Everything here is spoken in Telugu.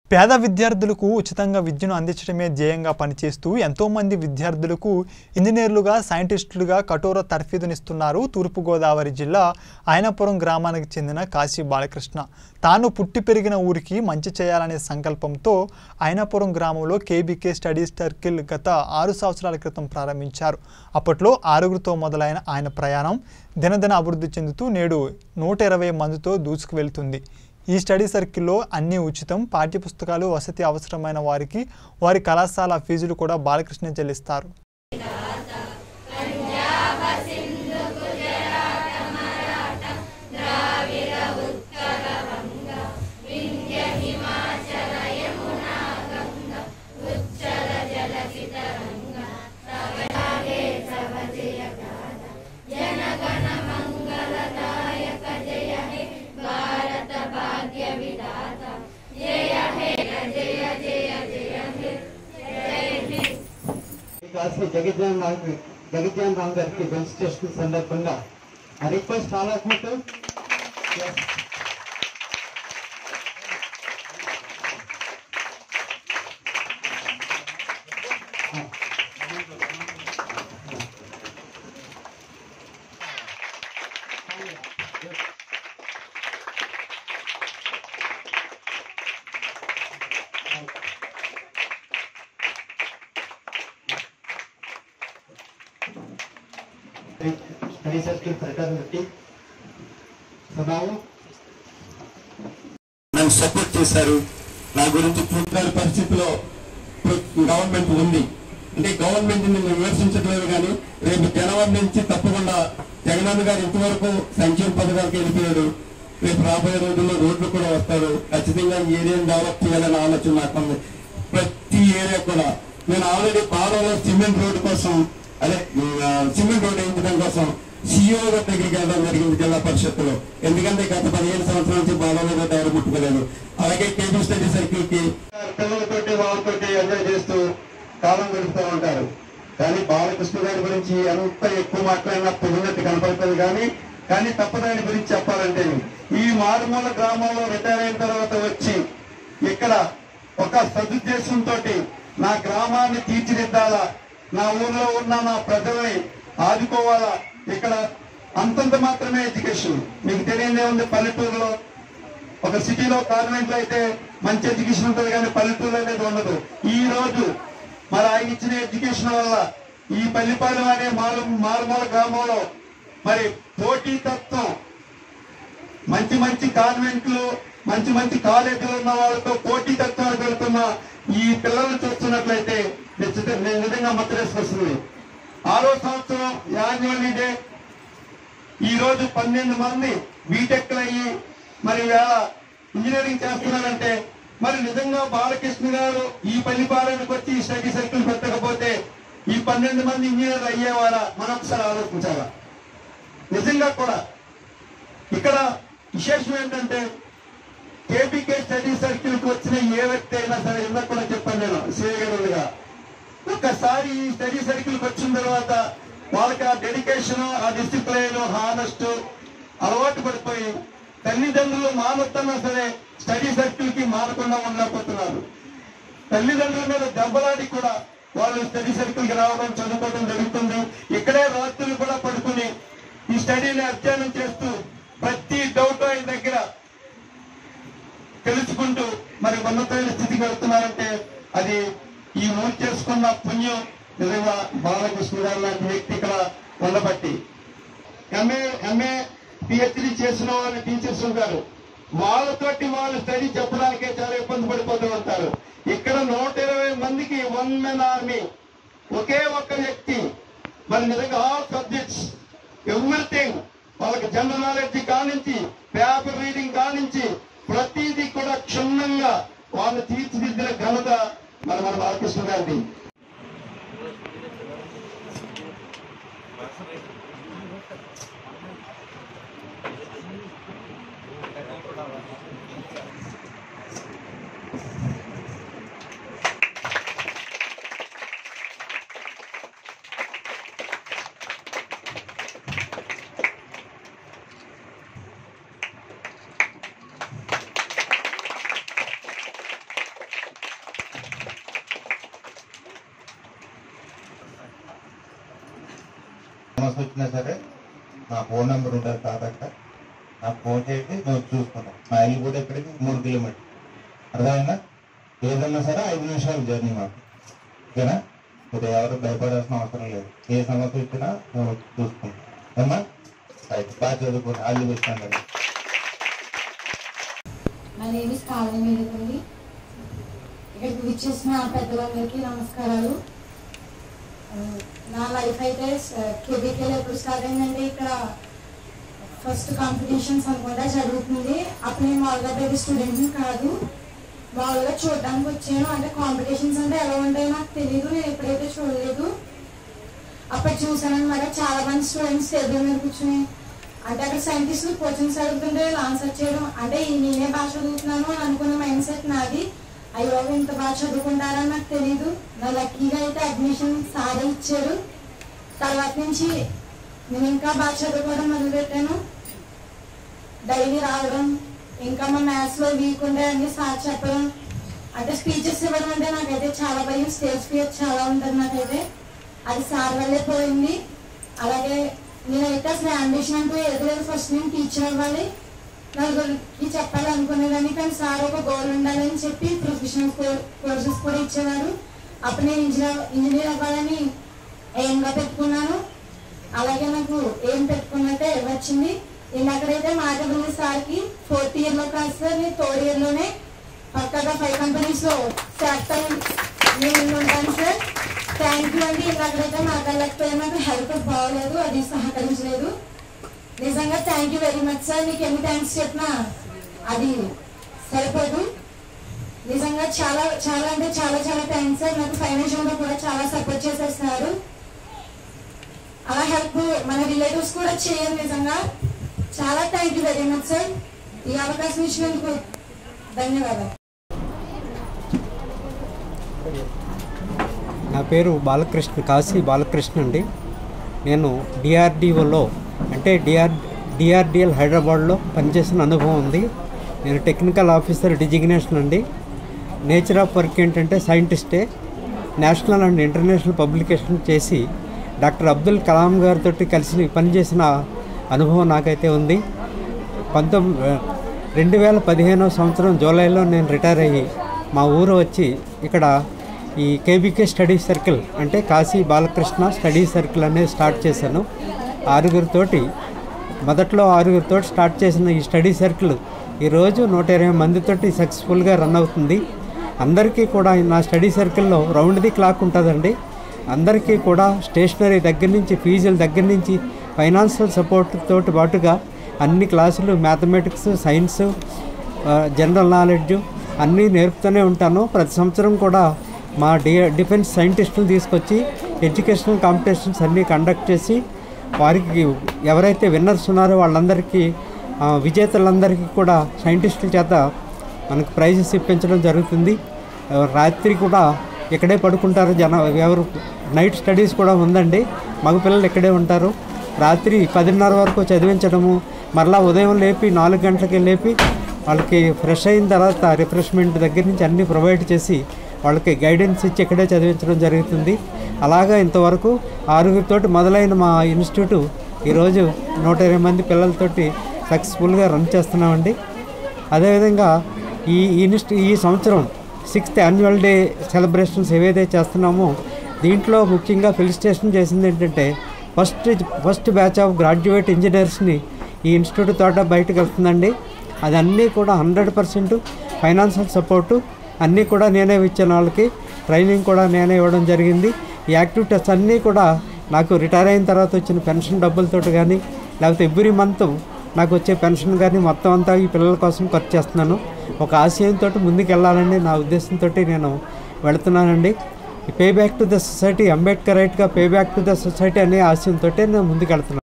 పేద విద్యార్థులకు ఉచితంగా విద్యను అందించడమే ధ్యేయంగా పనిచేస్తూ ఎంతోమంది విద్యార్థులకు ఇంజనీర్లుగా సైంటిస్టులుగా కఠోర తర్ఫీదునిస్తున్నారు తూర్పుగోదావరి జిల్లా ఆయనపురం గ్రామానికి చెందిన కాశీ బాలకృష్ణ తాను పుట్టి పెరిగిన ఊరికి మంచి చేయాలనే సంకల్పంతో ఆయనపురం గ్రామంలో కేబీకే స్టడీ సర్కిల్ గత ఆరు సంవత్సరాల క్రితం ప్రారంభించారు అప్పట్లో ఆరుగురితో మొదలైన ఆయన ప్రయాణం దినదిన అభివృద్ధి చెందుతూ నేడు నూట ఇరవై మందితో దూసుకు వెళ్తుంది ఈ స్టడీ సర్కిల్లో అన్ని ఉచితం పాఠ్యపుస్తకాలు వసతి అవసరమైన వారికి వారి కళాశాల ఫీజులు కూడా బాలకృష్ణ చెల్లిస్తారు కాసి జగజ్జాన్ రామ్ జగజ్జాన్ రామ్ గారికి రిజిస్ట్రేషన్ సందర్భంగా ఆ రిక్వెస్ట్ ఆల్ ఆఫ్ మీకు స్టడీ సర్కిల్ ఫెటర్నిటీ సభావు నన్ను సపోర్ట్ చేశారు నా గురించి పూర్తి పరిస్థితిలో గవర్నమెంట్ ఉంది అంటే గవర్నమెంట్ నేను విమర్శించట్లేదు కానీ రేపు జనవరి నుంచి తప్పకుండా జగనన్న గారు ఇంతవరకు సంక్షేమ పథకాలకు వెళ్ళిపోయాడు రేపు రాబోయే రోజుల్లో రోడ్లు కూడా వస్తారు ఖచ్చితంగా ఈ ఏరియాని డెవలప్ చేయాలని ఆలోచన నాకు ఉంది ప్రతి ఏరియా కూడా నేను ఆల్రెడీ పాలలో సిమెంట్ రోడ్డు కోసం అదే ఆ, సిమెంట్ రోడ్ వేయించడం కోసం సిఇఓ గారి దగ్గరికి వెళ్ళడం జరిగింది జిల్లా పరిషత్తులో ఎందుకంటే గత పదిహేను సంవత్సరాల నుంచి బాలలో కూడా ఎవరు ముట్టుకోలేదు అలాగే కేబీ స్టడీ సర్కిల్ కి పిల్లలతోటి వాళ్ళతోటి ఎంజాయ్ చేస్తూ కాలం గడుపుతూ ఉంటారు కానీ బాలకృష్ణ గారి గురించి ఎంత ఎక్కువ మాట్లాడినా పొగినట్టు కనపడుతుంది కానీ కానీ తప్పదాని గురించి చెప్పాలంటే ఈ మారుమూల గ్రామంలో రిటైర్ అయిన తర్వాత వచ్చి ఇక్కడ ఒక సదుద్దేశంతో నా గ్రామాన్ని తీర్చిదిద్దాలా నా ఊర్లో ఉన్న నా ప్రజల్ని ఆదుకోవాలా ఇక్కడ అంతంత మాత్రమే ఎడ్యుకేషన్ మీకు తెలియదే ఉంది పల్లెటూరులో ఒక సిటీలో కాన్వెంట్ అయితే మంచి ఎడ్యుకేషన్ ఉంటుంది కానీ పల్లెటూరు అనేది ఉండదు ఈ రోజు మరి ఆయన ఇచ్చిన ఎడ్యుకేషన్ వల్ల ఈ పల్లిపాలెం అనే మారు మారుమూల గ్రామంలో మరి పోటీతత్వం మంచి మంచి కాన్వెంట్లు మంచి మంచి కాలేజీలు ఉన్న వాళ్ళతో పోటీతత్వాలు పెడుతున్న ఈ పిల్లల్ని చూస్తున్నట్లయితే నిశ్చిత- నేను నిజంగా మద్దతు ఆరో సంవత్సరం యాన్యువల్ డే ఈ రోజు పన్నెండు మంది బీటెక్ అయ్యి మరి వేళ ఇంజనీరింగ్ చేస్తున్నారంటే మరి నిజంగా బాలకృష్ణ గారు ఈ పల్లిపాలెంకి వచ్చి ఈ స్టడీ సర్కిల్ పెట్టకపోతే ఈ పన్నెండు మంది ఇంజనీర్లు అయ్యేవారా మనం ఒకసారి ఆలోచించాలా నిజంగా కూడా ఇక్కడ విశేషం ఏంటంటే కేపీకే స్టడీ సర్కిల్ కి వచ్చిన ఏ వ్యక్తి అయినా సరే ఇందాక కూడా చెప్పాను నేను చేయగలరుగా ఒక్కసారి ఈ స్టడీ సర్కిల్ కి వచ్చిన తర్వాత వాళ్ళకి ఆ డెడికేషన్ ఆ డిసిప్లైన్ హానెస్ట్ అలవాటు పడిపోయి తల్లిదండ్రులు మానొద్దన్నా సరే స్టడీ సర్కిల్ కి మానకుండా ఉండలేకపోతున్నారు తల్లిదండ్రుల మీద దెబ్బలాడి కూడా వాళ్ళు స్టడీ సర్కిల్ కి రావడం చదువుకోవడం జరుగుతుంది ఇక్కడే రాత్రులు కూడా పడుకుని ఈ స్టడీని అధ్యయనం చేస్తూ ప్రతి డౌట్ ఆయన దగ్గర తెలుసుకుంటూ మరి ఉన్నతమైన స్థితికి వెళ్తున్నారంటే అది ఈ ఊరు చేసుకున్న పుణ్యం నిజంగా బాలకృష్ణ గారు లాంటి వ్యక్తి ఇక్కడ ఉండబట్టి ఎంఏ ఎంఏ పిహెచ్డి చేసిన వాళ్ళ టీచర్స్ ఉంటారు వాళ్ళతోటి వాళ్ళు స్టడీ చెప్పడానికే చాలా ఇబ్బంది పడిపోతూ ఉంటారు ఇక్కడ నూట ఇరవై మందికి వన్ మెన్ ఆర్మీ ఒకే ఒక్క వ్యక్తి మరి నిజంగా ఆల్ సబ్జెక్ట్స్ ఎవ్రీథింగ్ వాళ్ళకి జనరల్ నాలెడ్జ్ కానించి పేపర్ రీడింగ్ కానించి ప్రతిదీ కూడా క్షుణ్ణంగా వాళ్ళు తీర్చిదిద్దిన ఘనత మన మన బాలకృష్ణ గారిది సమస్య వచ్చినా సరే నా ఫోన్ నెంబర్ ఉంటుంది కాబట్టి నాకు ఫోన్ చేసి మేము చూసుకుంటాం మా ఇల్లు కూడా ఇక్కడికి మూడు కిలోమీటర్ అర్థమైందా ఏదన్నా సరే ఐదు నిమిషాలు జర్నీ మాకు ఓకేనా ఇప్పుడు ఎవరు భయపడాల్సిన అవసరం లేదు ఏ సమస్య వచ్చినా మేము చూసుకుంటాం ఏమా అయితే బాగా చదువుకోండి ఆల్ ది బెస్ట్ అండి నా నేమ్ ఇస్ కావ్య మేలుకుంది ఇక్కడికి విచ్చేసిన పెద్దలందరికీ నమస్కారాలు ఆ, నా లైఫ్ అయితే కేబీకేలో ఎప్పుడు స్టార్ట్ అయిందంటే ఇక్కడ ఫస్ట్ కాంపిటీషన్స్ అనుకుంటా జరుగుతుంది అప్పుడు నేను మామూలుగా పెద్ద స్టూడెంట్ని కాదు మామూలుగా చూడడానికి వచ్చాను అంటే కాంపిటీషన్స్ అంటే ఎలా ఉంటాయో నాకు తెలియదు నేను ఎప్పుడైతే చూడలేదు అప్పుడు చూసాను అనమాట చాలా మంది స్టూడెంట్స్ టేబుల్ మీద కూర్చుని అంటే అక్కడ సైంటిస్టులు క్వశ్చన్స్ అడుగుతుంటే వీళ్ళు ఆన్సర్ చేయడం అంటే ఈ నేనే బాగా చదువుతున్నాను అని అనుకున్న మైండ్ సెట్ నాది అయ్యో ఇంత బాగా చదువుకుంటారని నాకు తెలీదు నా లక్కీగా అయితే అడ్మిషన్ సారే ఇచ్చారు తర్వాత నుంచి నేను ఇంకా బాగా చదువుకోవడం మొదలుపెట్టాను డైలీ రావడం ఇంకా మా మ్యాథ్స్ లో వీక్ ఉండే అన్ని సార్ చెప్పడం అంటే స్పీచెస్ ఇవ్వడం అంటే నాకైతే చాలా భయం స్టేజ్ ఫియర్ చాలా ఉంటుంది నాకైతే అది సార్ వల్లే పోయింది అలాగే నేనైతే అసలు అంబిషన్ అంటూ ఎదులేదు ఫస్ట్ నేను టీచర్ అవ్వాలి నలుగురికి చెప్పాలి అనుకునేదాన్ని కానీ సార్ ఒక గోల్ ఉండాలని చెప్పి ప్రొఫెషనల్ కోర్సెస్ కూడా ఇచ్చేవారు అప్పుడు నేను ఇంజనీర్ ఇంజనీర్ అవ్వాలని ఎయిమ్గా పెట్టుకున్నాను అలాగే నాకు ఏం పెట్టుకున్నట్టే వచ్చింది నేను అక్కడైతే మాట ఉంది సార్కి ఫోర్త్ ఇయర్ లో కాదు సార్ నేను థర్డ్ ఇయర్ లోనే పక్కగా ఫైవ్ కంపెనీస్ లో సెలెక్ట్ అయ్యి నేను ఉంటాను సార్ థ్యాంక్ యూ అండి ఇంకా అక్కడైతే మాట్లాడలేకపోయాను నాకు హెల్త్ బాగోలేదు అది సహకరించలేదు నిజంగా thank you very much sir మీకు ఎన్ని థ్యాంక్స్ చెప్పినా అది సరిపోదు నిజంగా చాలా చాలా అంటే చాలా చాలా థ్యాంక్స్ సార్ నాకు ఫైనాన్షియల్ గా కూడా చాలా సపోర్ట్ చేసేస్తున్నారు అలా హెల్ప్ మన రిలేటివ్స్ కూడా చేయరు నిజంగా చాలా thank you very much sir ఈ అవకాశం ఇచ్చినందుకు ధన్యవాదాలు నా పేరు బాలకృష్ణ కాశీ బాలకృష్ణ అండి నేను డిఆర్డిఓలో అంటే డిఆర్ డిఆర్డిఎల్ హైదరాబాద్లో పనిచేసిన అనుభవం ఉంది నేను టెక్నికల్ ఆఫీసర్ డిజిగ్నేషన్ అండి నేచర్ ఆఫ్ వర్క్ ఏంటంటే సైంటిస్టే నేషనల్ అండ్ ఇంటర్నేషనల్ పబ్లికేషన్ చేసి డాక్టర్ అబ్దుల్ కలాం గారితో కలిసి పనిచేసిన అనుభవం నాకైతే ఉంది పంతొమ్మిది రెండు వేల పదిహేనవ సంవత్సరం జూలైలో నేను రిటైర్ అయ్యి మా ఊరు వచ్చి ఇక్కడ ఈ కేబీకే స్టడీ సర్కిల్ అంటే కాశీ బాలకృష్ణ స్టడీ సర్కిల్ అనేది స్టార్ట్ చేశాను ఆరుగురితోటి మొదట్లో ఆరుగురితో స్టార్ట్ చేసిన ఈ స్టడీ సర్కిల్ ఈరోజు నూట ఇరవై మందితోటి సక్సెస్ఫుల్గా రన్ అవుతుంది అందరికీ కూడా నా స్టడీ సర్కిల్లో రౌండ్ ది క్లాక్ ఉంటుందండి అందరికీ కూడా స్టేషనరీ దగ్గర నుంచి ఫీజుల దగ్గర నుంచి ఫైనాన్షియల్ సపోర్ట్ తోటి పాటుగా అన్ని క్లాసులు మ్యాథమెటిక్స్ సైన్స్ జనరల్ నాలెడ్జ్ అన్నీ నేర్పుతూనే ఉంటాను ప్రతి సంవత్సరం కూడా మా డి డిఫెన్స్ సైంటిస్టులు తీసుకొచ్చి ఎడ్యుకేషనల్ కాంపిటీషన్స్ అన్నీ కండక్ట్ చేసి వారికి ఎవరైతే విన్నర్స్ ఉన్నారో వాళ్ళందరికీ ఆ, విజేతలందరికీ కూడా సైంటిస్టుల చేత మనకు ప్రైజెస్ ఇప్పించడం జరుగుతుంది ఆ, రాత్రి కూడా ఇక్కడే పడుకుంటారు జన ఎవరు నైట్ స్టడీస్ కూడా ఉందండి మగపిల్లలు ఇక్కడే ఉంటారు రాత్రి పదిన్నర వరకు చదివించడము మరలా ఉదయం లేపి నాలుగు గంటలకి లేపి వాళ్ళకి ఫ్రెష్ అయిన తర్వాత రిఫ్రెష్మెంట్ దగ్గర నుంచి అన్నీ ప్రొవైడ్ చేసి వాళ్ళకి గైడెన్స్ ఇచ్చి ఇక్కడే చదివించడం జరుగుతుంది అలాగా ఇంతవరకు ఆరుగురితోటి మొదలైన మా ఇన్స్టిట్యూట్ ఈరోజు నూట ఇరవై మంది పిల్లలతోటి సక్సెస్ఫుల్గా రన్ చేస్తున్నామండి అదేవిధంగా ఈ ఇన్స్ట్ ఈ సంవత్సరం సిక్స్త్ యాన్యువల్ డే సెలబ్రేషన్స్ ఏవైతే చేస్తున్నామో దీంట్లో ముఖ్యంగా ఫెలిసిటేషన్ చేసింది ఏంటంటే first first batch of graduate ఇంజనీర్స్ని ఈ ఇన్స్టిట్యూట్ తోట బయటకు వెళ్తుందండి అది అన్నీ కూడా హండ్రెడ్ పర్సెంట్ ఫైనాన్షియల్ సపోర్టు అన్నీ కూడా నేనే ఇచ్చాను వాళ్ళకి ట్రైనింగ్ కూడా నేనే ఇవ్వడం జరిగింది ఈ యాక్టివిటీస్ అన్నీ కూడా నాకు రిటైర్ అయిన తర్వాత వచ్చిన పెన్షన్ డబ్బులతోటి కానీ లేకపోతే ఎవ్రీ మంత్ నాకు వచ్చే పెన్షన్ కానీ మొత్తం అంతా ఈ పిల్లల కోసం ఖర్చు చేస్తున్నాను ఒక ఆశయంతో ముందుకు వెళ్ళాలని నా ఉద్దేశంతో నేను వెళుతున్నానండి pay back to the society Ambedkar రైట్గా pay back to the society అనే ఆశయంతో నేను ముందుకు వెళ్తున్నాను